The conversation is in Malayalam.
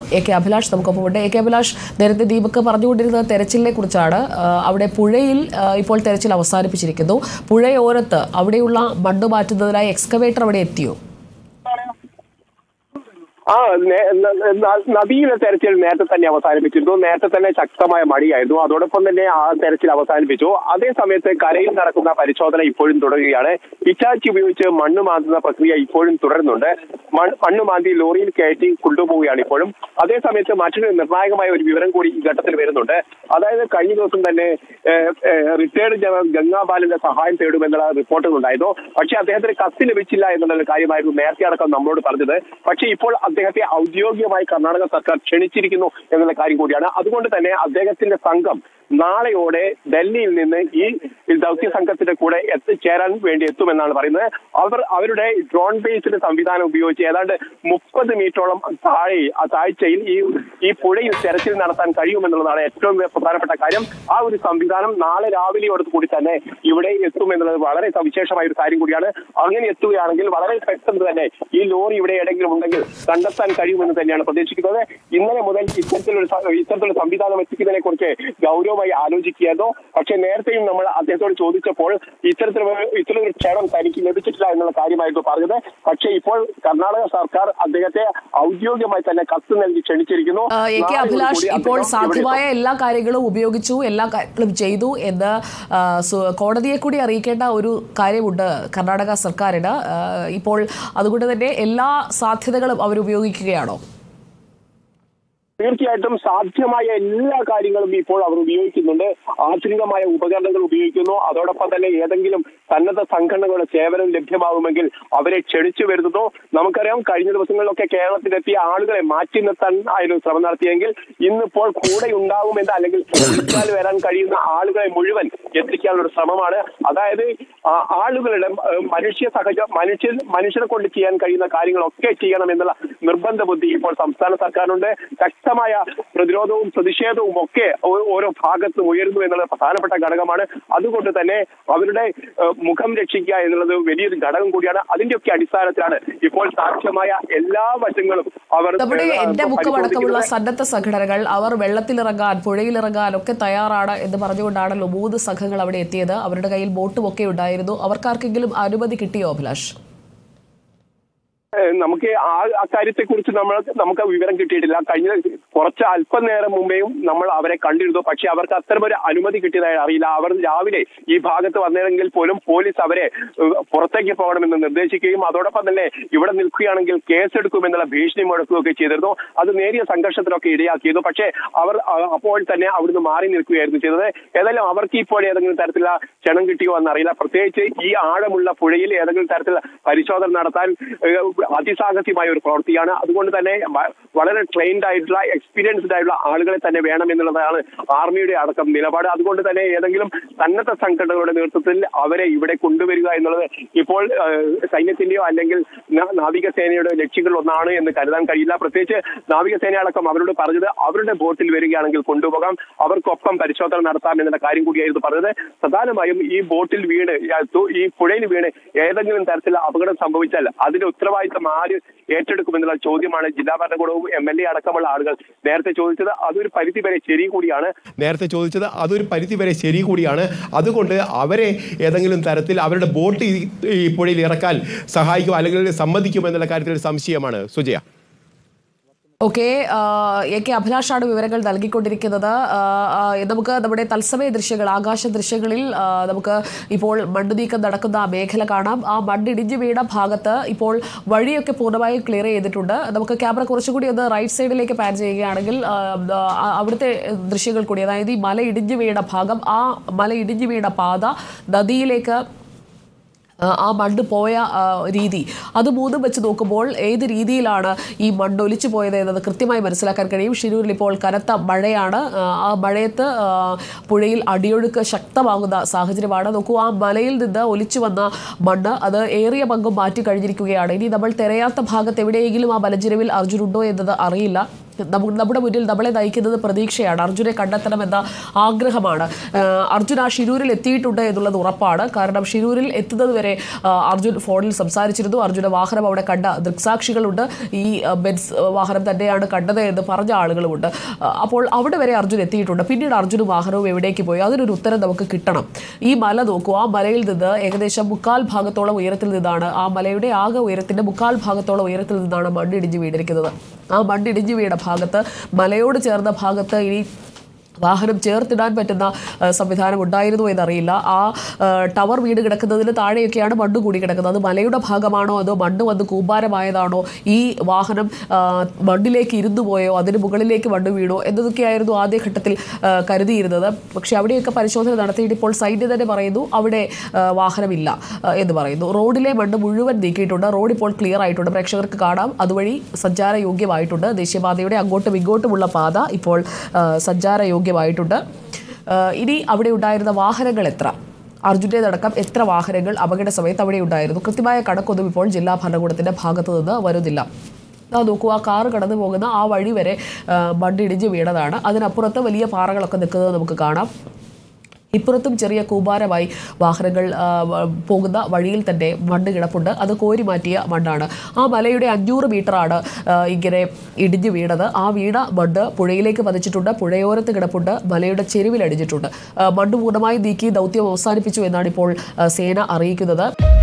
എ കെ അഭിലാഷ് നമുക്കൊപ്പമുണ്ട് എ കെ അഭിലാഷ് നേരത്തെ ദീപക് പറഞ്ഞുകൊണ്ടിരുന്നത് തെരച്ചിലിനെ കുറിച്ചാണ് ആ, അവിടെ പുഴയിൽ ആ, ഇപ്പോൾ തെരച്ചിൽ അവസാനിപ്പിച്ചിരിക്കുന്നു പുഴയോരത്ത് അവിടെയുള്ള മണ്ണ് മാറ്റുന്നതിനായി എക്സ്കവേറ്റർ അവിടെ എത്തിയോ ആ നേ- ന- ന- നദിയിലെ തെരച്ചിൽ നേരത്തെ തന്നെ അവസാനിപ്പിച്ചിരുന്നു നേരത്തെ തന്നെ ശക്തമായ മഴയായിരുന്നു അതോടൊപ്പം തന്നെ ആ തെരച്ചിൽ അവസാനിപ്പിച്ചു അതേ സമയത്ത് കരയിൽ നടക്കുന്ന പരിശോധന ഇപ്പോഴും തുടരുകയാണ് ഇറ്റാച്ചി ഉപയോഗിച്ച് മണ്ണ് മാന്തുന്ന പ്രക്രിയ ഇപ്പോഴും തുടരുന്നുണ്ട് മൺ- മണ്ണ് മാന്തി ലോറിയിൽ കയറ്റി കൊണ്ടുപോവുകയാണ് ഇപ്പോഴും അതേ സമയത്ത് മറ്റൊരു നിർണായകമായ ഒരു വിവരം കൂടി ഈ ഘട്ടത്തിൽ വരുന്നുണ്ട് അതായത് കഴിഞ്ഞ ദിവസം തന്നെ റിട്ടയർഡ് ജനറൽ ഗംഗാബാലിന്റെ സഹായം തേടുമെന്നുള്ള റിപ്പോർട്ടുകൾ ഉണ്ടായിരുന്നു പക്ഷേ അദ്ദേഹത്തിന് കത്ത് ലഭിച്ചില്ല എന്നുള്ള ഒരു കാര്യമായിരുന്നു നേരത്തെ അടക്കം നമ്മളോട് പറഞ്ഞത് പക്ഷേ ഇപ്പോൾ അദ്ദേഹത്തെ ഔദ്യോഗികമായി കർണാടക സർക്കാർ ക്ഷണിച്ചിരിക്കുന്നു എന്നുള്ള കാര്യം കൂടിയാണ് അതുകൊണ്ട് തന്നെ അദ്ദേഹത്തിന്റെ സംഘം നാളെയോടെ ഡൽഹിയിൽ നിന്ന് ഈ ദൗത്യ സംഘത്തിന്റെ കൂടെ എത്തിച്ചേരാൻ വേണ്ടി എത്തുമെന്നാണ് പറയുന്നത് അവർ അവരുടെ ഡ്രോൺ ബേസ്ഡ് സംവിധാനം ഉപയോഗിച്ച് ഏതാണ്ട് മുപ്പത് മീറ്ററോളം താഴെ ആ താഴ്ചയിൽ ഈ ഈ പുഴയിൽ തെരച്ചിൽ നടത്താൻ കഴിയുമെന്നുള്ളതാണ് ഏറ്റവും പ്രധാനപ്പെട്ട കാര്യം ആ ഒരു സംവിധാനം നാളെ രാവിലെയോട് കൂടി തന്നെ ഇവിടെ എത്തുമെന്നുള്ളത് വളരെ സവിശേഷമായ ഒരു കാര്യം കൂടിയാണ് അങ്ങനെ എത്തുകയാണെങ്കിൽ വളരെ പെട്ടെന്ന് തന്നെ ഈ ലോറി ഇവിടെ എവിടെയെങ്കിലും ഉണ്ടെങ്കിൽ കണ്ടെത്താൻ കഴിയുമെന്ന് തന്നെയാണ് പ്രതീക്ഷിക്കുന്നത് ഇന്നലെ മുതൽ ഇത്തരത്തിലൊരു സ- ഇത്തരത്തിലൊരു സംവിധാനം എത്തിക്കുന്നതിനെ കുറിച്ച് ഗൗരവമായി ആലോചിക്കുകയായിരുന്നു പക്ഷേ നേരത്തെയും നമ്മൾ അദ്ദേഹത്തോട് ചോദിച്ചപ്പോൾ ഇത്തരത്തിലുള്ള ഇത്തരത്തിലൊരു ക്ഷണം തനിക്ക് ലഭിച്ചിട്ടില്ല എന്നുള്ള കാര്യമായിരുന്നു പറഞ്ഞത് പക്ഷേ ഇപ്പോൾ കർണാടക സർക്കാർ അദ്ദേഹത്തെ ഔദ്യോഗികമായി തന്നെ കത്ത് നൽകി ക്ഷണിച്ചിരിക്കുന്നു ആ, എ കെ നാളെ അഭിലാഷ് കൂടി ഇപ്പോൾ അദ്ദേഹം ഇവിടെ സാധ്യമായ എല്ലാ കാര്യങ്ങളും ഉപയോഗിച്ചു എല്ലാ കാര്യങ്ങളും ചെയ്തു എന്ന് ആ, സു- കോടതിയെ കൂടി അറിയിക്കേണ്ട ഒരു കാര്യമുണ്ട് കർണാടക സർക്കാരിന് ആ, ഇപ്പോൾ അതുകൊണ്ട് തന്നെ എല്ലാ സാധ്യതകളും അവർ ഉപയോഗിക്കുകയാണോ തീർച്ചയായിട്ടും സാധ്യമായ എല്ലാ കാര്യങ്ങളും ഇപ്പോൾ അവർ ഉപയോഗിക്കുന്നുണ്ട് ആധുനികമായ ഉപകരണങ്ങൾ ഉപയോഗിക്കുന്നു അതോടൊപ്പം തന്നെ ഏതെങ്കിലും സന്നദ്ധ സംഘടനകളുടെ സേവനം ലഭ്യമാകുമെങ്കിൽ അവരെ ക്ഷണിച്ചു വരുത്തുന്നു നമുക്കറിയാം കഴിഞ്ഞ ദിവസങ്ങളിലൊക്കെ കേരളത്തിലെത്തിയ ആളുകളെ മാറ്റി നിർത്താൻ ആയിരുന്നു ശ്രമം നടത്തിയെങ്കിൽ ഇന്നിപ്പോൾ കൂടെ ഉണ്ടാകുമെന്ന് അല്ലെങ്കിൽ വിളിച്ചാൽ വരാൻ കഴിയുന്ന ആളുകളെ മുഴുവൻ എത്തിക്കാനുള്ള ശ്രമമാണ് അതായത് ആ ആളുകളുടെ ഏഹ്, മനുഷ്യ സഹജ മനുഷ്യ മനുഷ്യനെ കൊണ്ട് ചെയ്യാൻ കഴിയുന്ന കാര്യങ്ങളൊക്കെ ചെയ്യണം എന്നുള്ള നിർബന്ധ ബുദ്ധി ഇപ്പോൾ സംസ്ഥാന സർക്കാരിനുണ്ട് ശക്തമായ പ്രതിരോധവും പ്രതിഷേധവും ഒക്കെ ഓ- ഓരോ ഭാഗത്തും ഉയരുന്നു എന്നുള്ള പ്രധാനപ്പെട്ട ഘടകമാണ് അതുകൊണ്ട് തന്നെ അവരുടെ ഏഹ്, മുഖം രക്ഷിക്കുക എന്നുള്ളത് വലിയൊരു ഘടകം കൂടിയാണ് അതിന്റെയൊക്കെ അടിസ്ഥാനത്തിലാണ് ഇപ്പോൾ സാധ്യമായ എല്ലാ വശങ്ങളും അവർ നമ്മുടെ ഏഹ്, എന്റെ മുഖം അടക്കമുള്ള പരിശോധിക്കുന്നത്. സന്നദ്ധ സംഘടനകൾ അവർ വെള്ളത്തിലിറങ്ങാൻ പുഴയിലിറങ്ങാൻ ഒക്കെ തയ്യാറാണ് എന്ന് പറഞ്ഞുകൊണ്ടാണല്ലോ മൂന്ന് സംഘങ്ങൾ അവിടെ എത്തിയത് അവരുടെ കയ്യിൽ ബോട്ടും ഒക്കെ ഉണ്ടായിരുന്നു അവർക്കാർക്കെങ്കിലും അനുമതി കിട്ടിയോ അഭിലാഷ് ഏഹ് നമുക്ക് ആ അക്കാര്യത്തെ കുറിച്ച് നമ്മൾ നമുക്ക് വിവരം കിട്ടിയിട്ടില്ല കഴിഞ്ഞ കുറച്ച് അല്പനേരം മുമ്പേയും നമ്മൾ അവരെ കണ്ടിരുന്നു പക്ഷെ അവർക്ക് അത്തരമൊരു അനുമതി കിട്ടിയതായി അറിയില്ല അവർ രാവിലെ ഈ ഭാഗത്ത് വന്നിരുന്നെങ്കിൽ പോലും പോലീസ് അവരെ ഏഹ് പുറത്തേക്ക് പോകണമെന്ന് നിർദ്ദേശിക്കുകയും അതോടൊപ്പം തന്നെ ഇവിടെ നിൽക്കുകയാണെങ്കിൽ കേസെടുക്കുമെന്നുള്ള ഭീഷണി മുഴക്കുകയൊക്കെ ചെയ്തിരുന്നു അത് നേരിയ സംഘർഷത്തിനൊക്കെ ഇടയാക്കിയിരുന്നു പക്ഷേ അവർ അ- അപ്പോൾ തന്നെ അവിടുന്ന് മാറി നിൽക്കുകയായിരുന്നു ചെയ്തത് ഏതായാലും അവർക്ക് ഇപ്പോൾ ഏതെങ്കിലും തരത്തിലുള്ള ക്ഷണം കിട്ടിയോ എന്നറിയില്ല പ്രത്യേകിച്ച് ഈ ആഴമുള്ള പുഴയിൽ ഏതെങ്കിലും തരത്തിലുള്ള പരിശോധന നടത്താൻ ഏഹ്, അതിസാഹസ്യമായ ഒരു പ്രവൃത്തിയാണ് അതുകൊണ്ട് തന്നെ വ- വളരെ ട്രെയിൻഡ് ആയിട്ടുള്ള എക്സ്പീരിയൻസ്ഡ് ആയിട്ടുള്ള ആളുകളെ തന്നെ വേണം എന്നുള്ളതാണ് ആർമിയുടെ അടക്കം നിലപാട് അതുകൊണ്ട് തന്നെ ഏതെങ്കിലും സന്നദ്ധ സംഘടനകളുടെ നേതൃത്വത്തിൽ അവരെ ഇവിടെ കൊണ്ടുവരിക എന്നുള്ളത് ഇപ്പോൾ ഏഹ്, സൈന്യത്തിന്റെയോ അല്ലെങ്കിൽ ന- നാവികസേനയുടെ ലക്ഷ്യങ്ങൾ ഒന്നാണ് എന്ന് കരുതാൻ കഴിയില്ല പ്രത്യേകിച്ച് നാവികസേന അടക്കം അവരോട് പറഞ്ഞത് അവരുടെ ബോട്ടിൽ വരികയാണെങ്കിൽ കൊണ്ടുപോകാം അവർക്കൊപ്പം പരിശോധന നടത്താം എന്നുള്ള കാര്യം കൂടിയായിരുന്നു പറഞ്ഞത് പ്രധാനമായും ഈ ബോട്ടിൽ വീണ് ആ, തു- ഈ പുഴയിൽ വീണ് ഏതെങ്കിലും തരത്തിലുള്ള അപകടം സംഭവിച്ചാൽ അതിന്റെ ഉത്തരവാദിത്തം ആര് ഏറ്റെടുക്കുമെന്നുള്ള ചോദ്യമാണ് ജില്ലാ ഭരണകൂടവും എം എൽ എ അടക്കമുള്ള ആളുകൾ നേരത്തെ ചോദിച്ചത് അതൊരു പരിധി വരെ ശരി കൂടിയാണ് നേരത്തെ ചോദിച്ചത് അതൊരു പരിധി വരെ ശരി കൂടിയാണ് അതുകൊണ്ട് അവരെ ഏതെങ്കിലും തരത്തിൽ അവരുടെ ബോട്ട് ഈ ഈ പുഴയിൽ ഇറക്കാൻ സഹായിക്കും അല്ലെങ്കിൽ സമ്മതിക്കും എന്നുള്ള കാര്യത്തിൽ ഒരു സംശയമാണ് സുജയ ഓക്കെ എ കെ അഭിലാഷാണ് വിവരങ്ങൾ നൽകിക്കൊണ്ടിരിക്കുന്നത് ആ, ആ, നമുക്ക് നമ്മുടെ തത്സമയ ദൃശ്യങ്ങൾ ആകാശ ദൃശ്യങ്ങളിൽ ആ, നമുക്ക് ഇപ്പോൾ മണ്ണ് നീക്കം നടക്കുന്ന ആ മേഖല കാണാം ആ മണ്ണ് ഇടിഞ്ഞു വീണ ഭാഗത്ത് ഇപ്പോൾ വഴിയൊക്കെ പൂർണ്ണമായും ക്ലിയർ ചെയ്തിട്ടുണ്ട് നമുക്ക് ക്യാമറ കുറച്ചുകൂടി ഒന്ന് റൈറ്റ് സൈഡിലേക്ക് പാൻ ചെയ്യുകയാണെങ്കിൽ ആ, ആ, അവിടുത്തെ ദൃശ്യങ്ങൾ കൂടി അതായത് ഈ മല ഇടിഞ്ഞു വീണ ഭാഗം ആ മല ഇടിഞ്ഞു വീണ പാത നദിയിലേക്ക് ആ, ആ മണ്ണ് പോയ ആ, രീതി അത് മൂന്നും വെച്ച് നോക്കുമ്പോൾ ഏത് രീതിയിലാണ് ഈ മണ്ണ് ഒലിച്ചു പോയത് എന്നത് കൃത്യമായി മനസ്സിലാക്കാൻ കഴിയും ഷിരൂരിൽ ഇപ്പോൾ കനത്ത മഴയാണ് ആ, ആ മഴയത്ത് ആ, പുഴയിൽ അടിയൊഴുക്ക് ശക്തമാകുന്ന സാഹചര്യമാണ് നോക്കൂ ആ മലയിൽ നിന്ന് ഒലിച്ചു വന്ന മണ്ണ് അത് ഏറിയ പങ്കും മാറ്റി കഴിഞ്ഞിരിക്കുകയാണ് ഇനി നമ്മൾ തിരയാത്ത ഭാഗത്ത് എവിടെയെങ്കിലും ആ മലഞ്ചെരുവിൽ അർജുനുണ്ടോ എന്നത് അറിയില്ല നമുക്ക് നമ്മുടെ മുന്നിൽ നമ്മളെ നയിക്കുന്നത് പ്രതീക്ഷയാണ് അർജുനെ കണ്ടെത്തണമെന്ന ആഗ്രഹമാണ് ആ, അർജുൻ ആ ഷിരൂരിൽ എത്തിയിട്ടുണ്ട് എന്നുള്ളത് ഉറപ്പാണ് കാരണം ഷിരൂരിൽ എത്തുന്നത് വരെ ആ, അർജുൻ ഫോണിൽ സംസാരിച്ചിരുന്നു അർജുന വാഹനം അവിടെ കണ്ട ദൃക്സാക്ഷികളുണ്ട് ഈ ആ, ബെൻസ് ആ, വാഹനം തന്നെയാണ് കണ്ടത് എന്ന് പറഞ്ഞ ആളുകളുമുണ്ട് ആ, അപ്പോൾ അവിടെ വരെ അർജുൻ എത്തിയിട്ടുണ്ട് പിന്നീട് അർജുനും വാഹനവും എവിടേക്ക് പോയി അതിനൊരു ഉത്തരം നമുക്ക് കിട്ടണം ഈ മല നോക്കൂ ആ മലയിൽ നിന്ന് ഏകദേശം മുക്കാൽ ഭാഗത്തോളം ഉയരത്തിൽ നിന്നാണ് ആ മലയുടെ ആകെ ഉയരത്തിന്റെ മുക്കാൽ ഭാഗത്തോളം ഉയരത്തിൽ നിന്നാണ് മണ്ണിടിഞ്ഞ് വീണിരിക്കുന്നത് ആ മണ്ണിടിഞ്ഞ് വീണ ഭാഗത്ത് മലയോട് ചേർന്ന ഭാഗത്ത് ഇനി വാഹനം ചേർത്തിടാൻ പറ്റുന്ന ആ, സംവിധാനം ഉണ്ടായിരുന്നു എന്നറിയില്ല ആ ആ, ടവർ വീട് കിടക്കുന്നതിന് താഴെയൊക്കെയാണ് മണ്ണ് കൂടി കിടക്കുന്നത് അത് മലയുടെ ഭാഗമാണോ അതോ മണ്ണ് വന്ന് കൂമ്പാരമായതാണോ ഈ വാഹനം ആ, മണ്ണിലേക്ക് ഇരുന്നു പോയോ അതിന് മുകളിലേക്ക് മണ്ണ് വീണോ എന്നതൊക്കെയായിരുന്നു ആദ്യഘട്ടത്തിൽ ആ, കരുതിയിരുന്നത് പക്ഷേ അവിടെയൊക്കെ പരിശോധന നടത്തിയിട്ട് ഇപ്പോൾ സൈന്യം തന്നെ പറയുന്നു അവിടെ ആ, വാഹനമില്ല ആ, എന്ന് പറയുന്നു റോഡിലെ മണ്ണ് മുഴുവൻ നീക്കിയിട്ടുണ്ട് റോഡ് ഇപ്പോൾ ക്ലിയർ ആയിട്ടുണ്ട് പ്രേക്ഷകർക്ക് കാണാം അതുവഴി സഞ്ചാരയോഗ്യമായിട്ടുണ്ട് ദേശീയപാതയുടെ അങ്ങോട്ടും ഇങ്ങോട്ടുമുള്ള പാത ഇപ്പോൾ ആ, സഞ്ചാരയോഗ്യമായിട്ടുണ്ട് ആ, ഇനി അവിടെ ഉണ്ടായിരുന്ന വാഹനങ്ങൾ എത്ര അർജുൻ്റേതടക്കം എത്ര വാഹനങ്ങൾ അപകട സമയത്ത് അവിടെ ഉണ്ടായിരുന്നു കൃത്യമായ കണക്കൊന്നും ഇപ്പോൾ ജില്ലാ ഭരണകൂടത്തിന്റെ ഭാഗത്തു നിന്ന് വരുന്നില്ല ആ നോക്കൂ ആ കാറ് കടന്നു പോകുന്ന ആ വഴി വരെ ആ, മണ്ണിടിഞ്ഞ് വീണതാണ് അതിനപ്പുറത്ത് വലിയ പാറകളൊക്കെ നിൽക്കുന്നത് നമുക്ക് കാണാം ഇപ്പുറത്തും ചെറിയ കൂമ്പാരമായി വാഹനങ്ങൾ ആ, വ- പോകുന്ന വഴിയിൽ തന്നെ മണ്ണ് കിടപ്പുണ്ട് അത് കോരി മാറ്റിയ മണ്ണാണ് ആ മലയുടെ അഞ്ഞൂറ് മീറ്ററാണ് ആ, ഇങ്ങനെ ഇടിഞ്ഞു വീണത് ആ വീണ മണ്ണ് പുഴയിലേക്ക് പതിച്ചിട്ടുണ്ട് പുഴയോരത്ത് കിടപ്പുണ്ട് മലയുടെ ചെരുവിൽ അടിച്ചിട്ടുണ്ട് ആ, മണ്ണ് പൂർണ്ണമായി നീക്കി ദൗത്യം അവസാനിപ്പിച്ചു എന്നാണ് ഇപ്പോൾ ആ, സേന അറിയിക്കുന്നത്